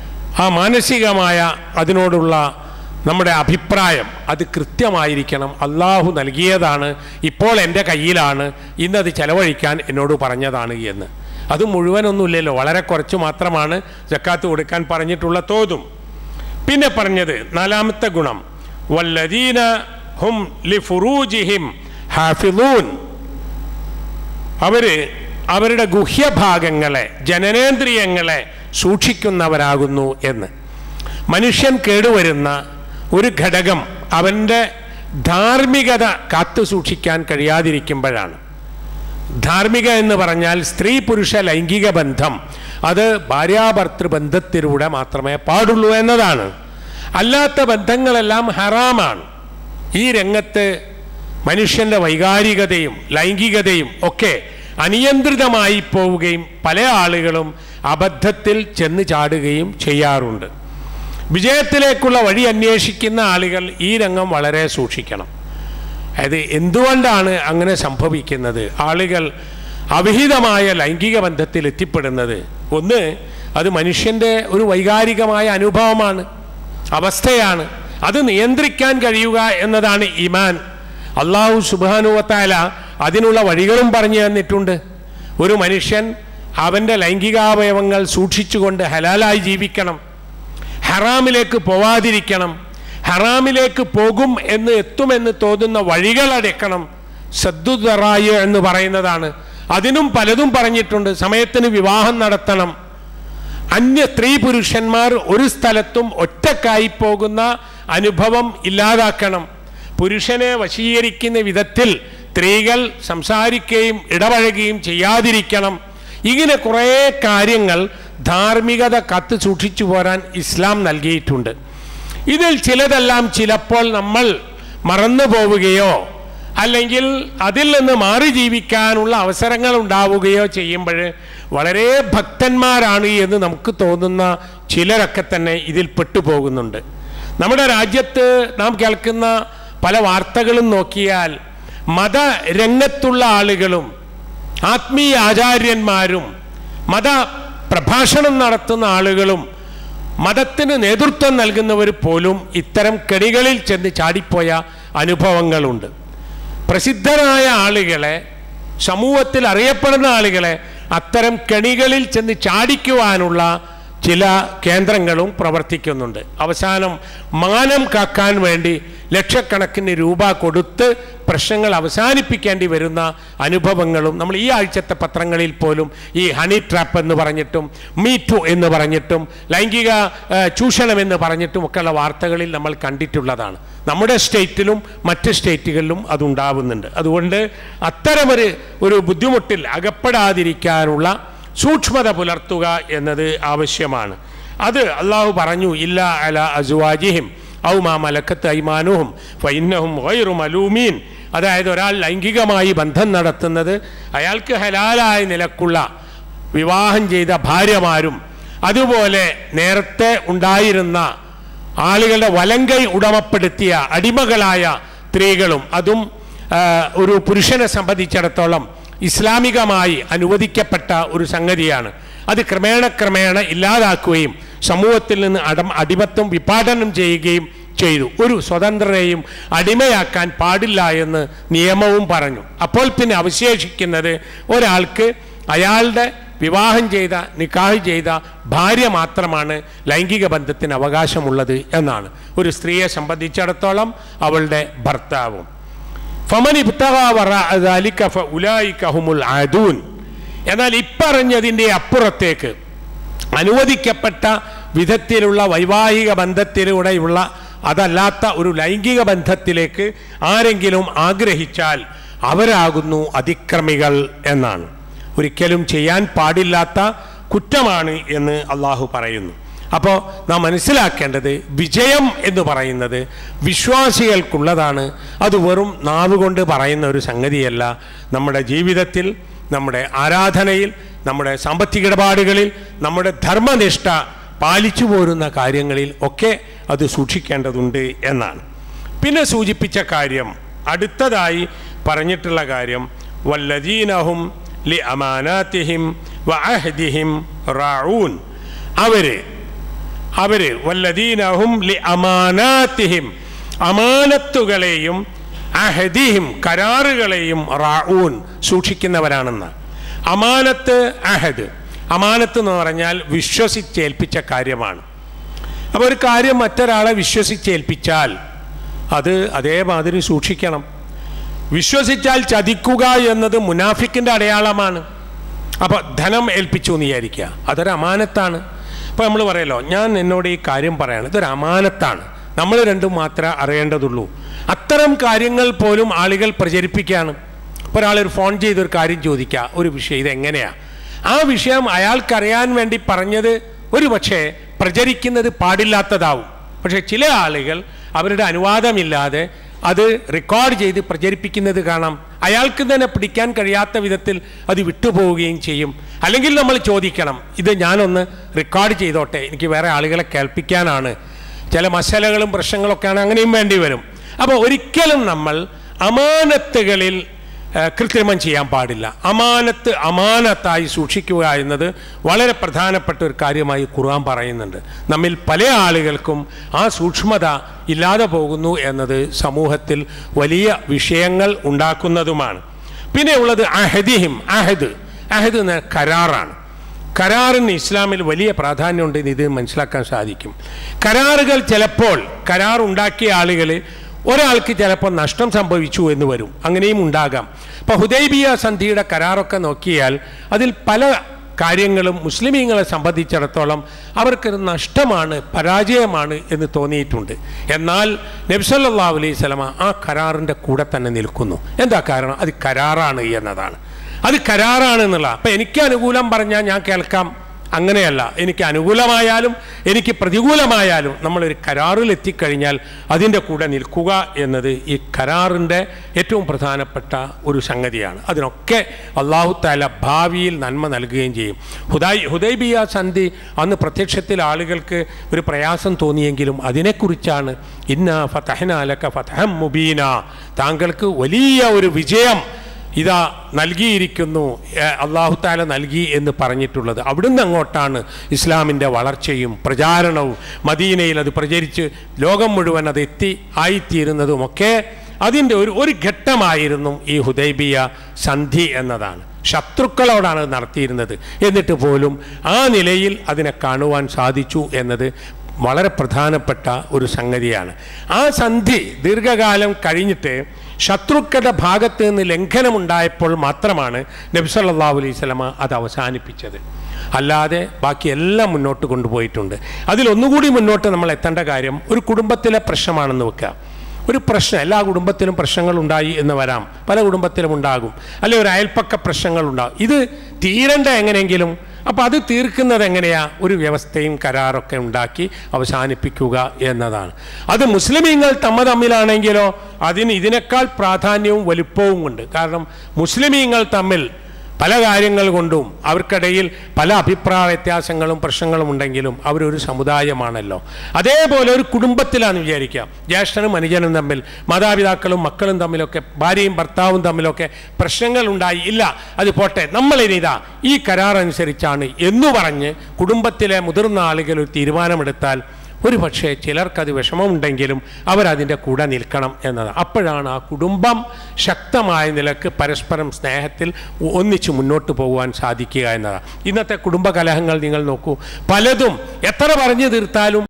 Speaker 1: ആ മാനസികമായ അതിനോടുള്ള നമ്മുടെ അഭിപ്രായം അത് കൃത്യമായിരിക്കണം അള്ളാഹു നൽകിയതാണ് ഇപ്പോൾ എൻ്റെ കയ്യിലാണ് ഇന്നത് ചെലവഴിക്കാൻ എന്നോട് പറഞ്ഞതാണ് എന്ന് അത് മുഴുവനൊന്നുമില്ലല്ലോ വളരെ കുറച്ച് മാത്രമാണ് ജക്കാത്ത് കൊടുക്കാൻ പറഞ്ഞിട്ടുള്ള തോതും പിന്നെ പറഞ്ഞത് നാലാമത്തെ ഗുണം വല്ലദീന ഹും ലി ഫുറൂജിഹിം ഹാഫിദൂൻ അവര് അവരുടെ ഗുഹ്യഭാഗങ്ങളെ ജനനേന്ദ്രിയങ്ങളെ സൂക്ഷിക്കുന്നവരാകുന്നു എന്ന് മനുഷ്യൻ കേടുവരുന്ന ഒരു ഘടകം അവൻ്റെ ധാർമ്മികത കാത്തു സൂക്ഷിക്കാൻ കഴിയാതിരിക്കുമ്പോഴാണ് ധാർമ്മിക എന്ന് പറഞ്ഞാൽ സ്ത്രീ പുരുഷ ലൈംഗിക ബന്ധം അത് ഭാര്യാഭർത്തൃ ബന്ധത്തിലൂടെ മാത്രമേ പാടുള്ളൂ എന്നതാണ് അല്ലാത്ത ബന്ധങ്ങളെല്ലാം ഹറാമാണ് ഈ രംഗത്ത് മനുഷ്യൻ്റെ വൈകാരികതയും ലൈംഗികതയും ഒക്കെ അനിയന്ത്രിതമായി പോവുകയും പല ആളുകളും അബദ്ധത്തിൽ ചെന്ന് ചാടുകയും ചെയ്യാറുണ്ട് വിജയത്തിലേക്കുള്ള വഴി അന്വേഷിക്കുന്ന ആളുകൾ ഈ രംഗം വളരെ സൂക്ഷിക്കണം അതായത് എന്തുകൊണ്ടാണ് അങ്ങനെ സംഭവിക്കുന്നത് ആളുകൾ അവിഹിതമായ ലൈംഗിക ബന്ധത്തിൽ എത്തിപ്പെടുന്നത് ഒന്ന് അത് മനുഷ്യൻ്റെ ഒരു വൈകാരികമായ അനുഭവമാണ് അവസ്ഥയാണ് അത് നിയന്ത്രിക്കാൻ കഴിയുക എന്നതാണ് ഇമാൻ അള്ളാഹു സുബാനുവത്തായ അതിനുള്ള വഴികളും പറഞ്ഞു തന്നിട്ടുണ്ട് ഒരു മനുഷ്യൻ അവൻ്റെ ലൈംഗികാവയവങ്ങൾ സൂക്ഷിച്ചുകൊണ്ട് ഹലാലായി ജീവിക്കണം ഹറാമിലേക്ക് പോവാതിരിക്കണം ഹറാമിലേക്ക് പോകും എന്ന് എത്തുമെന്ന് തോന്നുന്ന വഴികളടക്കണം സദ്ദുദറായ എന്ന് പറയുന്നതാണ് അതിനും പലതും പറഞ്ഞിട്ടുണ്ട് സമയത്തിന് വിവാഹം നടത്തണം അന്യ സ്ത്രീ പുരുഷന്മാർ ഒരു സ്ഥലത്തും ഒറ്റക്കായി പോകുന്ന അനുഭവം ഇല്ലാതാക്കണം പുരുഷനെ വശീകരിക്കുന്ന വിധത്തിൽ സ്ത്രീകൾ സംസാരിക്കുകയും ഇടപഴകുകയും ചെയ്യാതിരിക്കണം ഇങ്ങനെ കുറേ കാര്യങ്ങൾ ധാർമ്മികത കത്ത് സൂക്ഷിച്ചു പോരാൻ ഇസ്ലാം നൽകിയിട്ടുണ്ട് ഇതിൽ ചിലതെല്ലാം ചിലപ്പോൾ നമ്മൾ മറന്നു പോവുകയോ അല്ലെങ്കിൽ അതിൽ നിന്ന് മാറി ജീവിക്കാനുള്ള അവസരങ്ങൾ ഉണ്ടാവുകയോ ചെയ്യുമ്പോൾ വളരെ ഭക്തന്മാരാണ് എന്ന് നമുക്ക് തോന്നുന്ന ചിലരൊക്കെ തന്നെ ഇതിൽ പെട്ടുപോകുന്നുണ്ട് നമ്മുടെ രാജ്യത്ത് നാം കേൾക്കുന്ന പല വാർത്തകളും നോക്കിയാൽ മതരംഗത്തുള്ള ആളുകളും ആത്മീയ ആചാര്യന്മാരും മത പ്രഭാഷണം നടത്തുന്ന ആളുകളും മതത്തിന് നേതൃത്വം നൽകുന്നവർ പോലും ഇത്തരം കെണികളിൽ ചെന്ന് ചാടിപ്പോയ അനുഭവങ്ങളുണ്ട് പ്രസിദ്ധരായ ആളുകളെ സമൂഹത്തിൽ അറിയപ്പെടുന്ന ആളുകളെ അത്തരം കെണികളിൽ ചെന്ന് ചാടിക്കുവാനുള്ള ചില കേന്ദ്രങ്ങളും പ്രവർത്തിക്കുന്നുണ്ട് അവസാനം മാനം കാക്കാൻ വേണ്ടി ലക്ഷക്കണക്കിന് രൂപ കൊടുത്ത് പ്രശ്നങ്ങൾ അവസാനിപ്പിക്കേണ്ടി വരുന്ന അനുഭവങ്ങളും നമ്മൾ ഈ ആഴ്ചത്തെ പത്രങ്ങളിൽ പോലും ഈ ഹണി ട്രാപ്പ് എന്ന് പറഞ്ഞിട്ടും മീ ടു എന്ന് പറഞ്ഞിട്ടും ലൈംഗിക ഏഹ്, ചൂഷണം എന്ന് പറഞ്ഞിട്ടും ഒക്കെയുള്ള വാർത്തകളിൽ നമ്മൾ കണ്ടിട്ടുള്ളതാണ് നമ്മുടെ സ്റ്റേറ്റിലും മറ്റ് സ്റ്റേറ്റുകളിലും അതുണ്ടാവുന്നുണ്ട് അതുകൊണ്ട് അത്തരമൊരു ഒരു ബുദ്ധിമുട്ടിൽ അകപ്പെടാതിരിക്കാനുള്ള സൂക്ഷ്മത പുലർത്തുക എന്നത് ആവശ്യമാണ് അത് അള്ളാഹു പറഞ്ഞു ഇല്ല അല അസുവാജിഹിം ഔ മാ മലക്കത്ത് ഐമാനുഹും ഫൈന്നഹും വൈറു മലൂമീൻ അതായത് ഒരാൾ ലൈംഗികമായി ബന്ധം നടത്തുന്നത് അയാൾക്ക് ഹലാലായ നിലക്കുള്ള വിവാഹം ചെയ്ത ഭാര്യമാരും അതുപോലെ നേരത്തെ ഉണ്ടായിരുന്ന ആളുകളുടെ വലങ്കൈ ഉടമപ്പെടുത്തിയ അടിമകളായ സ്ത്രീകളും അതും ആ, ഒരു പുരുഷനെ സംബന്ധിച്ചിടത്തോളം ഇസ്ലാമികമായി അനുവദിക്കപ്പെട്ട ഒരു സംഗതിയാണ് അത് ക്രമേണ ക്രമേണ ഇല്ലാതാക്കുകയും സമൂഹത്തിൽ നിന്ന് അടം അടിമത്വം വിപാടനം ചെയ്യുകയും ചെയ്തു ഒരു സ്വതന്ത്രരെയും അടിമയാക്കാൻ പാടില്ല എന്ന് നിയമവും പറഞ്ഞു അപ്പോൾ പിന്നെ അവശേഷിക്കുന്നത് ഒരാൾക്ക് അയാളുടെ വിവാഹം ചെയ്ത നിക്കാഹ് ചെയ്ത ഭാര്യ മാത്രമാണ് ലൈംഗിക ബന്ധത്തിന് അവകാശമുള്ളത് എന്നാണ് ഒരു സ്ത്രീയെ സംബന്ധിച്ചിടത്തോളം അവളുടെ ഭർത്താവും ഫമൻ ഇബ്തഗാ വറാഅ ദാലിക ഫഉലൈക ഹുമുൽ ആദൂൻ എന്നാൽ ഇപ്പറഞ്ഞതിൻ്റെ അപ്പുറത്തേക്ക് അനുവദിക്കപ്പെട്ട വിധത്തിലുള്ള വൈവാഹിക ബന്ധത്തിലൂടെയുള്ള അതല്ലാത്ത ഒരു ലൈംഗിക ബന്ധത്തിലേക്ക് ആരെങ്കിലും ആഗ്രഹിച്ചാൽ അവരാകുന്നു അതിക്രമികൾ എന്നാണ് ഒരിക്കലും ചെയ്യാൻ പാടില്ലാത്ത കുറ്റമാണ് എന്ന് അള്ളാഹു പറയുന്നു അപ്പോൾ നാം മനസ്സിലാക്കേണ്ടത് വിജയം എന്ന് പറയുന്നത് വിശ്വാസികൾക്കുള്ളതാണ് അത് വെറും നാവുകൊണ്ട് പറയുന്ന ഒരു സംഗതിയല്ല നമ്മുടെ ജീവിതത്തിൽ നമ്മുടെ ആരാധനയിൽ നമ്മുടെ സാമ്പത്തിക ഇടപാടുകളിൽ നമ്മുടെ ധർമ്മനിഷ്ഠ പാലിച്ചു പോരുന്ന കാര്യങ്ങളിൽ ഒക്കെ അത് സൂക്ഷിക്കേണ്ടതുണ്ട് എന്നാണ് പിന്നെ സൂചിപ്പിച്ച കാര്യം അടുത്തതായി പറഞ്ഞിട്ടുള്ള കാര്യം വല്ലദീനഹും ലി അമാനാത്തിഹിം വ അഹദിഹിം റാഊൻ അവര് അവര് വല്ലദീനഹും ലി അമാനാത്തിഹിം അമാനത്തുകളെയും അഹദിഹിം കരാറുകളെയും റാഊൻ സൂക്ഷിക്കുന്നവരാണെന്ന് അമാനത്ത് അഹദ് അമാനത്ത് എന്ന് പറഞ്ഞാൽ വിശ്വസിച്ചേൽപ്പിച്ച കാര്യമാണ് അപ്പോൾ ഒരു കാര്യം മറ്റൊരാളെ വിശ്വസിച്ചേൽപ്പിച്ചാൽ അത് അതേമാതിരി സൂക്ഷിക്കണം വിശ്വസിച്ചാൽ ചതിക്കുക എന്നത് മുനാഫിക്കിൻ്റെ അടയാളമാണ് അപ്പോൾ ധനം ഏൽപ്പിച്ചു എന്ന് വിചാരിക്കുക അതൊരു അമാനത്താണ് ഇപ്പോൾ നമ്മൾ പറയല്ലോ ഞാൻ എന്നോട് ഈ കാര്യം പറയാണ് ഇതൊരു അമാനത്താണ് നമ്മൾ രണ്ടും മാത്രമേ അറിയേണ്ടതുള്ളൂ അത്തരം കാര്യങ്ങൾ പോലും ആളുകൾ പ്രചരിപ്പിക്കുകയാണ് ഇപ്പോൾ ഒരാളൊരു ഫോൺ ചെയ്തൊരു കാര്യം ചോദിക്കുക ഒരു വിഷയം ഇതെങ്ങനെയാണ് ആ വിഷയം അയാൾക്കറിയാൻ വേണ്ടി പറഞ്ഞത് ഒരു പക്ഷേ പ്രചരിക്കുന്നത് പാടില്ലാത്തതാവും പക്ഷേ ചില ആളുകൾ അവരുടെ അനുവാദമില്ലാതെ അത് റെക്കോർഡ് ചെയ്ത് പ്രചരിപ്പിക്കുന്നത് കാണാം അയാൾക്ക് തന്നെ പിടിക്കാൻ കഴിയാത്ത വിധത്തിൽ അത് വിട്ടുപോവുകയും ചെയ്യും അല്ലെങ്കിൽ നമ്മൾ ചോദിക്കണം ഇത് ഞാനൊന്ന് റെക്കോർഡ് ചെയ്തോട്ടെ എനിക്ക് വേറെ ആളുകളെ കേൾപ്പിക്കാനാണ് ചില മസാലകളും പ്രശ്നങ്ങളൊക്കെയാണ് അങ്ങനെയും വേണ്ടി വരും അപ്പോൾ ഒരിക്കലും നമ്മൾ അമാനത്തുകളിൽ ഏഹ്, കൃത്രിമം ചെയ്യാൻ പാടില്ല അമാനത്ത് അമാനത്തായി സൂക്ഷിക്കുക എന്നത് വളരെ പ്രധാനപ്പെട്ട ഒരു കാര്യമായി ഖുർആൻ പറയുന്നുണ്ട് നമ്മിൽ പല ആളുകൾക്കും ആ സൂക്ഷ്മത ഇല്ലാതെ പോകുന്നു എന്നത് സമൂഹത്തിൽ വലിയ വിഷയങ്ങൾ ഉണ്ടാക്കുന്നതുമാണ് പിന്നെ ഉള്ളത് അഹദിഹിം അഹദ് അഹദ് എന്ന കരാറാണ് കരാറിന് ഇസ്ലാമിൽ വലിയ പ്രാധാന്യമുണ്ടെന്ന് ഇത് മനസ്സിലാക്കാൻ സാധിക്കും കരാറുകൾ ചിലപ്പോൾ കരാർ ഉണ്ടാക്കിയ ആളുകൾ ഒരാൾക്ക് ചിലപ്പോൾ നഷ്ടം സംഭവിച്ചു എന്ന് വരും അങ്ങനെയും ഉണ്ടാകാം ഇപ്പോൾ ഹുദൈബിയ സന്ധിയുടെ കരാറൊക്കെ നോക്കിയാൽ അതിൽ പല കാര്യങ്ങളും മുസ്ലിമീങ്ങളെ സംബന്ധിച്ചിടത്തോളം അവർക്കൊരു നഷ്ടമാണ് പരാജയമാണ് എന്ന് തോന്നിയിട്ടുണ്ട് എന്നാൽ നബ്സല്ലാ അലൈഹി സ്വലമ ആ കരാറിൻ്റെ കൂടെ തന്നെ നിൽക്കുന്നു എന്താ കാരണം അത് കരാറാണ് എന്നതാണ് അത് കരാറാണ് എന്നുള്ള അപ്പം എനിക്ക് അനുകൂലം പറഞ്ഞാൽ ഞാൻ കേൾക്കാം അങ്ങനെയല്ല എനിക്ക് അനുകൂലമായാലും എനിക്ക് പ്രതികൂലമായാലും നമ്മളൊരു കരാറിൽ എത്തിക്കഴിഞ്ഞാൽ അതിൻ്റെ കൂടെ നിൽക്കുക എന്നത് ഈ കരാറിൻ്റെ ഏറ്റവും പ്രധാനപ്പെട്ട ഒരു സംഗതിയാണ് അതിനൊക്കെ അള്ളാഹു താല ഭാവിയിൽ നന്മ നൽകുകയും ചെയ്യും ഹുദൈ ഹുദൈബിയ സന്ധി അന്ന് പ്രത്യക്ഷത്തിൽ ആളുകൾക്ക് ഒരു പ്രയാസം തോന്നിയെങ്കിലും അതിനെക്കുറിച്ചാണ് ഇന്ന ഫതഹന അലക്ക ഫതഹം മുബീന താങ്കൾക്ക് വലിയ ഒരു വിജയം ഇതാ നൽകിയിരിക്കുന്നു അള്ളാഹു താല നൽകി എന്ന് പറഞ്ഞിട്ടുള്ളത് അവിടുന്ന് അങ്ങോട്ടാണ് ഇസ്ലാമിൻ്റെ വളർച്ചയും പ്രചാരണവും മദീനയിൽ അത് പ്രചരിച്ച് ലോകം മുഴുവൻ അത് എത്തി ആയിത്തീരുന്നതുമൊക്കെ അതിൻ്റെ ഒരു ഒരു ഘട്ടമായിരുന്നു ഈ ഹുദൈബിയ സന്ധി എന്നതാണ് ശത്രുക്കളോടാണ് അത് നടത്തിയിരുന്നത് എന്നിട്ട് പോലും ആ നിലയിൽ അതിനെ കാണുവാൻ സാധിച്ചു എന്നത് വളരെ പ്രധാനപ്പെട്ട ഒരു സംഗതിയാണ് ആ സന്ധി ദീർഘകാലം കഴിഞ്ഞിട്ട് ശത്രുക്കളുടെ ഭാഗത്ത് നിന്ന് ലംഘനമുണ്ടായപ്പോൾ മാത്രമാണ് നബ്സല്ലാ അലൈഹി സ്വലമ അത് അവസാനിപ്പിച്ചത് അല്ലാതെ ബാക്കി എല്ലാം മുന്നോട്ട് കൊണ്ടുപോയിട്ടുണ്ട് അതിലൊന്നുകൂടി മുന്നോട്ട് നമ്മൾ എത്തേണ്ട കാര്യം ഒരു കുടുംബത്തിലെ പ്രശ്നമാണെന്ന് വെക്കുക ഒരു പ്രശ്നം എല്ലാ കുടുംബത്തിലും പ്രശ്നങ്ങൾ ഉണ്ടായി എന്ന് വരാം പല കുടുംബത്തിലും ഉണ്ടാകും അല്ലെ ഒരു അയൽപ്പക്ക പ്രശ്നങ്ങൾ ഉണ്ടാകും ഇത് തീരേണ്ട എങ്ങനെയെങ്കിലും അപ്പോൾ അത് തീർക്കുന്നത് എങ്ങനെയാ ഒരു വ്യവസ്ഥയും കരാറൊക്കെ ഉണ്ടാക്കി അവസാനിപ്പിക്കുക എന്നതാണ് അത് മുസ്ലിമീങ്ങൾ തമ്മ തമ്മിലാണെങ്കിലോ അതിന് ഇതിനേക്കാൾ പ്രാധാന്യവും വലുപ്പവും ഉണ്ട് കാരണം മുസ്ലിമീങ്ങൾ തമ്മിൽ പല കാര്യങ്ങൾ കൊണ്ടും അവർക്കിടയിൽ പല അഭിപ്രായ വ്യത്യാസങ്ങളും പ്രശ്നങ്ങളും ഉണ്ടെങ്കിലും അവരൊരു സമുദായമാണല്ലോ അതേപോലെ ഒരു കുടുംബത്തിലാണെന്ന് വിചാരിക്കാം ജ്യേഷ്ഠനും അനുജനും തമ്മിൽ മാതാപിതാക്കളും മക്കളും തമ്മിലൊക്കെ ഭാര്യയും ഭർത്താവും തമ്മിലൊക്കെ പ്രശ്നങ്ങൾ ഉണ്ടായി ഇല്ല അത് പോട്ടെ നമ്മളിനിതാ ഈ കരാർ അനുസരിച്ചാണ് എന്ന് പറഞ്ഞ് കുടുംബത്തിലെ മുതിർന്ന ആളുകൾ ഒരു തീരുമാനമെടുത്താൽ ഒരു പക്ഷേ ചിലർക്കത് വിഷമമുണ്ടെങ്കിലും അവരതിൻ്റെ കൂടെ നിൽക്കണം എന്നത് അപ്പോഴാണ് ആ കുടുംബം ശക്തമായ നിലക്ക് പരസ്പരം സ്നേഹത്തിൽ ഒന്നിച്ച് മുന്നോട്ട് പോകുവാൻ സാധിക്കുക എന്നതാണ് ഇന്നത്തെ കുടുംബ കലഹങ്ങൾ നിങ്ങൾ നോക്കൂ പലതും എത്ര പറഞ്ഞു തീർത്താലും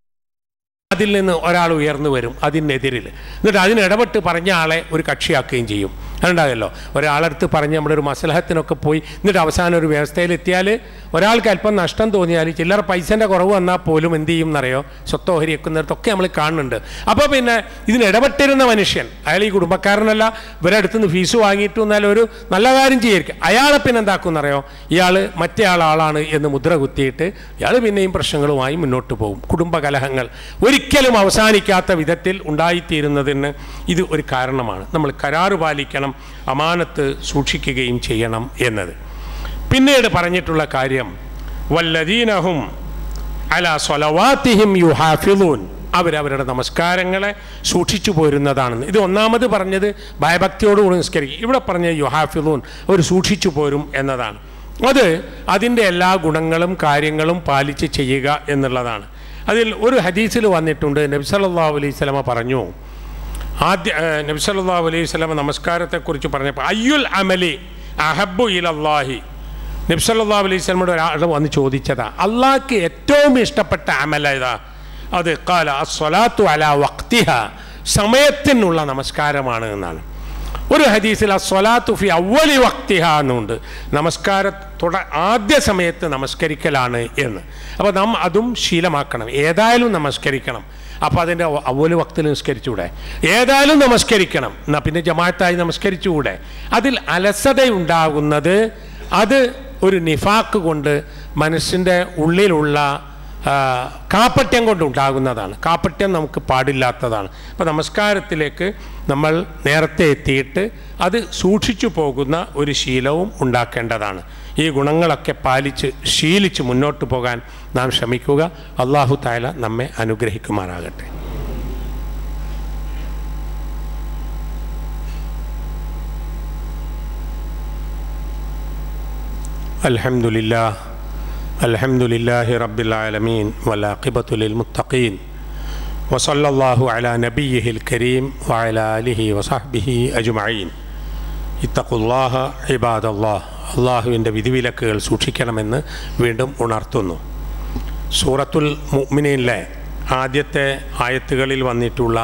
Speaker 1: അതിൽ നിന്ന് ഒരാൾ ഉയർന്നു വരും അതിനെതിരിൽ എന്നിട്ട് അതിനിടപെട്ട് പറഞ്ഞ ആളെ ഒരു കക്ഷിയാക്കുകയും ചെയ്യും അതുണ്ടാകല്ലോ ഒരാളടുത്ത് പറഞ്ഞ് നമ്മുടെ ഒരു മസലഹത്തിനൊക്കെ പോയി എന്നിട്ട് അവസാനം ഒരു വ്യവസ്ഥയിലെത്തിയാൽ ഒരാൾക്ക് അല്പം നഷ്ടം തോന്നിയാൽ ചില്ലറ പൈസൻ്റെ കുറവ് വന്നാൽ പോലും എന്ത് ചെയ്യും എന്നറിയോ സ്വത്തോഹരി വെക്കുന്നിടത്തൊക്കെ നമ്മൾ കാണുന്നുണ്ട് അപ്പോൾ പിന്നെ ഇതിന് ഇടപെട്ടിരുന്ന മനുഷ്യൻ അയാൾ ഈ കുടുംബക്കാരനല്ല ഇവരെ അടുത്തുനിന്ന് ഫീസ് വാങ്ങിയിട്ട് എന്നാൽ ഒരു നല്ല കാര്യം ചെയ്യായിരിക്കും അയാളെ പിന്നെ എന്താക്കും എന്നറിയോ ഇയാൾ മറ്റേ ആളാണ് എന്ന് മുദ്ര കുത്തിയിട്ട് ഇയാൾ പിന്നെയും പ്രശ്നങ്ങളുമായി മുന്നോട്ട് പോകും കുടുംബ കലഹങ്ങൾ ഒരിക്കലും അവസാനിക്കാത്ത വിധത്തിൽ ഉണ്ടായിത്തീരുന്നതിന് ഇത് ഒരു കാരണമാണ് നമ്മൾ കരാറ് പാലിക്കണം അമാനത്ത് സൂക്ഷിക്കുകയും ചെയ്യണം എന്നത് പിന്നീട് പറഞ്ഞിട്ടുള്ള കാര്യം വല്ലദീനഹും അല സ്വലവാത്തിഹിം യുഹാഫിലൂൻ അവരവരുടെ നമസ്കാരങ്ങളെ സൂക്ഷിച്ചു പോരുന്നതാണെന്ന് ഇത് ഒന്നാമത് പറഞ്ഞത് ഭയഭക്തിയോടുകൂടി നിസ്കരിക്കും ഇവിടെ പറഞ്ഞ യുഹാഫിലൂൻ അവർ സൂക്ഷിച്ചു പോരും എന്നതാണ് അത് അതിൻ്റെ എല്ലാ ഗുണങ്ങളും കാര്യങ്ങളും പാലിച്ച് ചെയ്യുക എന്നുള്ളതാണ് അതിൽ ഒരു ഹദീസിൽ വന്നിട്ടുണ്ട് നബ്സല്ലാ അലൈഹി സ്വലമ പറഞ്ഞു ആദ്യ നബ്സല്ലാ അലൈഹി സ്വലമ നമസ്കാരത്തെക്കുറിച്ച് പറഞ്ഞപ്പോൾ അയ്യുൽ അമലി അഹബു ഇലല്ലാഹി നബ്സല്ലാ അലൈഹി സ്വലമയുടെ ഒരാൾ വന്ന് ചോദിച്ചതാ അള്ളാഹ്ക്ക് ഏറ്റവും ഇഷ്ടപ്പെട്ട അമല ഇതാ അത് കാല അസ്വലാത്തു അല വക്തിഹ സമയത്തിനുള്ള നമസ്കാരമാണ് എന്നാണ് ഒരു ഹദീസിൽ അസ്വലാത്തു ഫി അവലി വക്തിഹ എന്നുണ്ട് നമസ്കാര തുട ആദ്യ സമയത്ത് നമസ്കരിക്കലാണ് എന്ന് അപ്പോൾ നാം അതും ശീലമാക്കണം ഏതായാലും നമസ്കരിക്കണം അപ്പോൾ അതിൻ്റെ അവല് വക്തിൽ നിസ്കരിച്ചുകൂടെ ഏതായാലും നമസ്കരിക്കണം എന്നാൽ പിന്നെ ജമാഅത്തായി നമസ്കരിച്ചുകൂടെ അതിൽ അലസതയുണ്ടാകുന്നത് അത് ഒരു നിഫാക്ക് കൊണ്ട് മനസ്സിൻ്റെ ഉള്ളിലുള്ള ആ, കാപ്പട്യം കൊണ്ടുണ്ടാകുന്നതാണ് കാപ്പട്യം നമുക്ക് പാടില്ലാത്തതാണ് അപ്പോൾ നമസ്കാരത്തിലേക്ക് നമ്മൾ നേരത്തെ എത്തിയിട്ട് അത് സൂക്ഷിച്ചു പോകുന്ന ഒരു ശീലവും ഉണ്ടാക്കേണ്ടതാണ് ഈ ഗുണങ്ങളൊക്കെ പാലിച്ച് ശീലിച്ച് മുന്നോട്ട് പോകാൻ നാം ശ്രമിക്കുക അള്ളാഹു താല നമ്മെ അനുഗ്രഹിക്കുമാറാകട്ടെ الحمد لله الحمد لله رب العالمين والعاقبة للمتقين وصلى الله على نبيه الكريم وعلى آله وصحبه أجمعين اتقوا الله عباد الله അള്ളാഹുവിൻ്റെ വിധിവിലക്കുകൾ സൂക്ഷിക്കണമെന്ന് വീണ്ടും ഉണർത്തുന്നു സൂറത്തുൽ മുഅ്മിനീനിലെ ആദ്യത്തെ ആയത്തുകളിൽ വന്നിട്ടുള്ള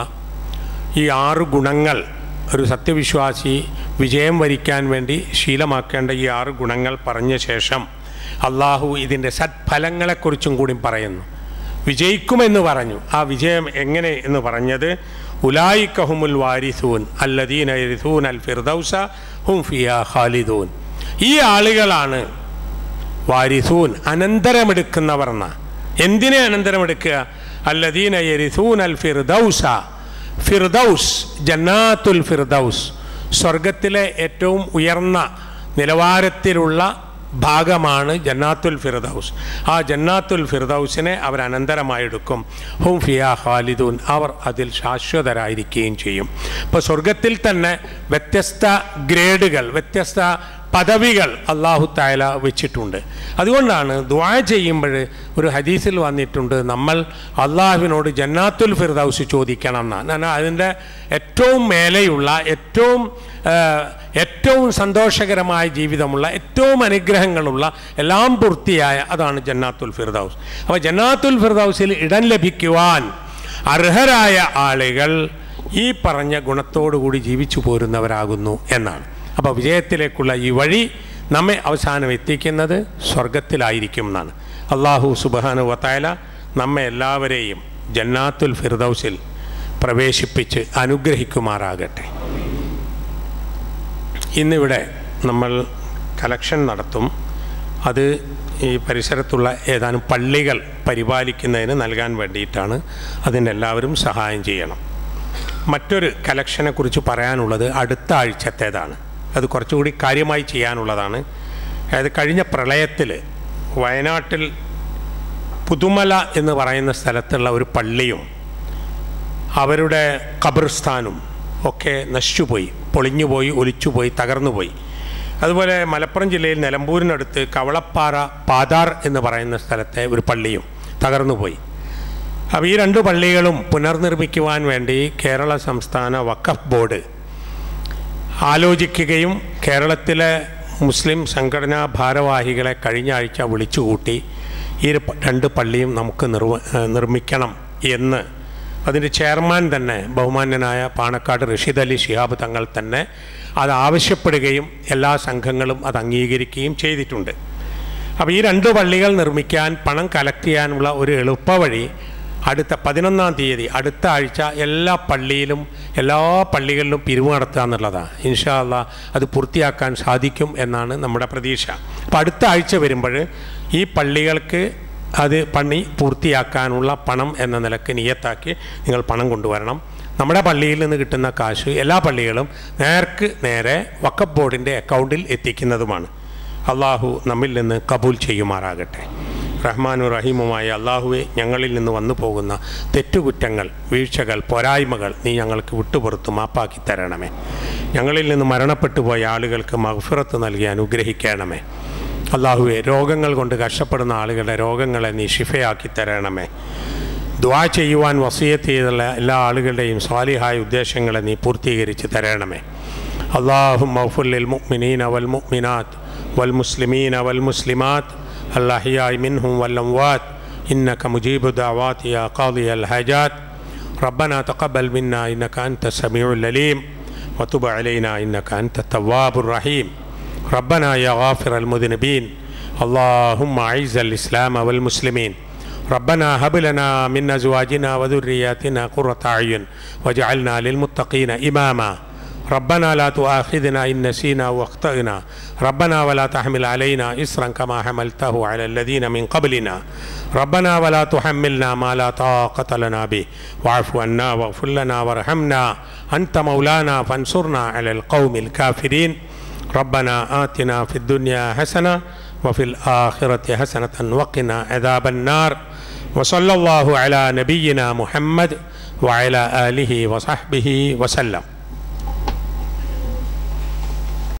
Speaker 1: ഈ ആറ് ഗുണങ്ങൾ ഒരു സത്യവിശ്വാസി വിജയം വരിക്കാൻ വേണ്ടി ശീലമാക്കേണ്ട ഈ ആറ് ഗുണങ്ങൾ പറഞ്ഞ ശേഷം അള്ളാഹു ഇതിൻ്റെ സത്ഫലങ്ങളെക്കുറിച്ചും കൂടി പറയുന്നു വിജയിക്കുമെന്ന് പറഞ്ഞു ആ വിജയം എങ്ങനെ എന്ന് പറഞ്ഞത് ഉലായിക്കഹുമുൽ വാരിസൂൻ അല്ലദീന യരിസൂൻ അൽ ഫിർദൗസ ഹും ഫിയ ഖാലിദൂൻ ഈ ആളുകളാണ് വാരിസൂൻ അനന്തരമെടുക്കുന്നവർ എന്ന എന്തിനെ അനന്തരമെടുക്കുക അല്ലദീന യരിസൂൻ അൽ ഫിർദൗസ ഫിർദൗസ് ജന്നാത്തുൽ ഫിർദൗസ് സ്വർഗത്തിലെ ഏറ്റവും ഉയർന്ന നിലവാരത്തിലുള്ള ഭാഗമാണ് ജന്നാത്തുൽ ഫിർദൗസ് ആ ജന്നാത്തുൽ ഫിർദൗസിനെ അവർ അനന്തരമായി എടുക്കും ഹും ഫിയ ഖാലിദൂൻ അവർ അതിൽ ശാശ്വതരായിരിക്കുകയും ചെയ്യും ഇപ്പോൾ സ്വർഗത്തിൽ തന്നെ വ്യത്യസ്ത ഗ്രേഡുകൾ വ്യത്യസ്ത പദവികൾ അള്ളാഹു തായാല വെച്ചിട്ടുണ്ട് അതുകൊണ്ടാണ് ദ്വാ ചെയ്യുമ്പോൾ ഒരു ഹദീസിൽ വന്നിട്ടുണ്ട് നമ്മൾ അള്ളാഹുവിനോട് ജന്നാത്തുൽ ഫിർദൗസ് ചോദിക്കണം എന്നാണ് കാരണം അതിൻ്റെ ഏറ്റവും മേലെയുള്ള ഏറ്റവും ആ, ഏറ്റവും സന്തോഷകരമായ ജീവിതമുള്ള ഏറ്റവും അനുഗ്രഹങ്ങളുള്ള എല്ലാം പൂർത്തിയായ അതാണ് ജന്നാത്തുൽ ഫിർദൗസ് അപ്പോൾ ജന്നാത്തുൽ ഫിർദൗസിൽ ഇടം ലഭിക്കുവാൻ അർഹരായ ആളുകൾ ഈ പറഞ്ഞ ഗുണത്തോടുകൂടി ജീവിച്ചു പോരുന്നവരാകുന്നു എന്നാണ് അപ്പോൾ വിജയത്തിലേക്കുള്ള ഈ വഴി നമ്മെ അവസാനം എത്തിക്കുന്നത് സ്വർഗത്തിലായിരിക്കും എന്നാണ് അള്ളാഹു സുബാനു വത്തായ നമ്മെ എല്ലാവരെയും ജന്നാത്തുൽ ഫിർദൗസിൽ പ്രവേശിപ്പിച്ച് അനുഗ്രഹിക്കുമാറാകട്ടെ ഇന്നിവിടെ നമ്മൾ കലക്ഷൻ നടത്തും അത് ഈ പരിസരത്തുള്ള ഏതാനും പള്ളികൾ പരിപാലിക്കുന്നതിന് നൽകാൻ വേണ്ടിയിട്ടാണ് അതിന് എല്ലാവരും സഹായം ചെയ്യണം മറ്റൊരു കലക്ഷനെ കുറിച്ച് പറയാനുള്ളത് അടുത്ത ആഴ്ചത്തേതാണ് അത് കുറച്ചുകൂടി കാര്യമായി ചെയ്യാനുള്ളതാണ് അതായത് കഴിഞ്ഞ പ്രളയത്തിൽ വയനാട്ടിൽ പുതുമല എന്ന് പറയുന്ന സ്ഥലത്തുള്ള ഒരു പള്ളിയും അവരുടെ ഖബർസ്ഥാനും ഒക്കെ നശിച്ചുപോയി പൊളിഞ്ഞുപോയി ഒലിച്ചുപോയി തകർന്നുപോയി അതുപോലെ മലപ്പുറം ജില്ലയിൽ നിലമ്പൂരിനടുത്ത് കവളപ്പാറ പാതാർ എന്ന് പറയുന്ന സ്ഥലത്തെ ഒരു പള്ളിയും തകർന്നുപോയി അപ്പോൾ ഈ രണ്ട് പള്ളികളും പുനർനിർമ്മിക്കുവാൻ വേണ്ടി കേരള സംസ്ഥാന വഖഫ് ബോർഡ് ആലോചിക്കുകയും കേരളത്തിലെ മുസ്ലിം സംഘടനാ ഭാരവാഹികളെ കഴിഞ്ഞ ആഴ്ച വിളിച്ചുകൂട്ടി ഈ ഒരു പ- രണ്ട് പള്ളിയും നമുക്ക് നിർവ ഏഹ് നിർമ്മിക്കണം എന്ന് അതിൻ്റെ ചെയർമാൻ തന്നെ ബഹുമാന്യനായ പാണക്കാട് റഷീദ് അലി ശിഹാബ് തങ്ങൾ തന്നെ അത് ആവശ്യപ്പെടുകയും എല്ലാ സംഘങ്ങളും അത് അംഗീകരിക്കുകയും ചെയ്തിട്ടുണ്ട് അപ്പോൾ ഈ രണ്ട് പള്ളികൾ നിർമ്മിക്കാൻ പണം കളക്ട് ചെയ്യാനുള്ള ഒരു എളുപ്പവഴി അടുത്ത പതിനൊന്നാം തീയതി അടുത്ത ആഴ്ച എല്ലാ പള്ളിയിലും എല്ലാ പള്ളികളിലും പിരിവ് നടത്തുക എന്നുള്ളതാണ് ഇൻഷാ അല്ലാ അത് പൂർത്തിയാക്കാൻ സാധിക്കും എന്നാണ് നമ്മുടെ പ്രതീക്ഷ അപ്പോൾ അടുത്ത ആഴ്ച വരുമ്പോൾ ഈ പള്ളികൾക്ക് അത് പണി പൂർത്തിയാക്കാനുള്ള പണം എന്ന നിലക്ക് നിയത്താക്കി നിങ്ങൾ പണം കൊണ്ടുവരണം നമ്മുടെ പള്ളിയിൽ നിന്ന് കിട്ടുന്ന കാശ് എല്ലാ പള്ളികളും നേർക്ക് നേരെ വക്കഫ് ബോർഡിൻ്റെ അക്കൗണ്ടിൽ എത്തിക്കുന്നതുമാണ് അള്ളാഹു നമ്മിൽ നിന്ന് കബൂൽ ചെയ്യുമാറാകട്ടെ റഹ്മാനു റഹീമുമായ അള്ളാഹുവെ ഞങ്ങളിൽ നിന്ന് വന്നു പോകുന്ന തെറ്റുകുറ്റങ്ങൾ വീഴ്ചകൾ പോരായ്മകൾ നീ ഞങ്ങൾക്ക് വിട്ടുപുറത്ത് മാപ്പാക്കി തരണമേ ഞങ്ങളിൽ നിന്ന് മരണപ്പെട്ടു പോയ ആളുകൾക്ക് മഹഫിറത്ത് നൽകി അനുഗ്രഹിക്കണമേ അള്ളാഹുവെ രോഗങ്ങൾ കൊണ്ട് കഷ്ടപ്പെടുന്ന ആളുകളുടെ രോഗങ്ങളെ നീ ഷിഫയാക്കി തരണമേ ദ്വാ ചെയ്യുവാൻ വസീയത്ത് ചെയ്തുള്ള എല്ലാ ആളുകളുടെയും സ്വാലിഹായ ഉദ്ദേശങ്ങളെ നീ പൂർത്തീകരിച്ച് തരണമേ അള്ളാഹു മൗഫുല്ലിൽ മുഅ്മിനീന വൽ മുഅ്മിനാത്ത് വൽ മുസ്ലിമീന വൽ മുസ്ലിമാത്ത് അല്ലാഹിയായി മിൻഹും വല്ലംവാത്ത് إنك مجيب دعوات يا قاضي الحاجات ربنا تقبل منا إنك أنت السميع العليم وتب علينا إنك أنت التواب الرحيم ربنا يا غافر المذنبين اللهم أعز الإسلام والمسلمين ربنا هب لنا من أزواجنا وذرياتنا قرة أعين واجعلنا للمتقين إماما ربنا لا تؤاخذنا إن نسينا واخطأنا ربنا ولا تحمل علينا إصرا كما حملته على الذين من قبلنا ربنا ولا تحملنا ما لا طاقة لنا به واعف عنا واغفر لنا وارحمنا أنت مولانا فانصرنا على القوم الكافرين ربنا آتنا في الدنيا حسنة وفي الآخرة حسنة وقنا عذاب النار وصلى الله على نبينا محمد وعلى آله وصحبه وسلم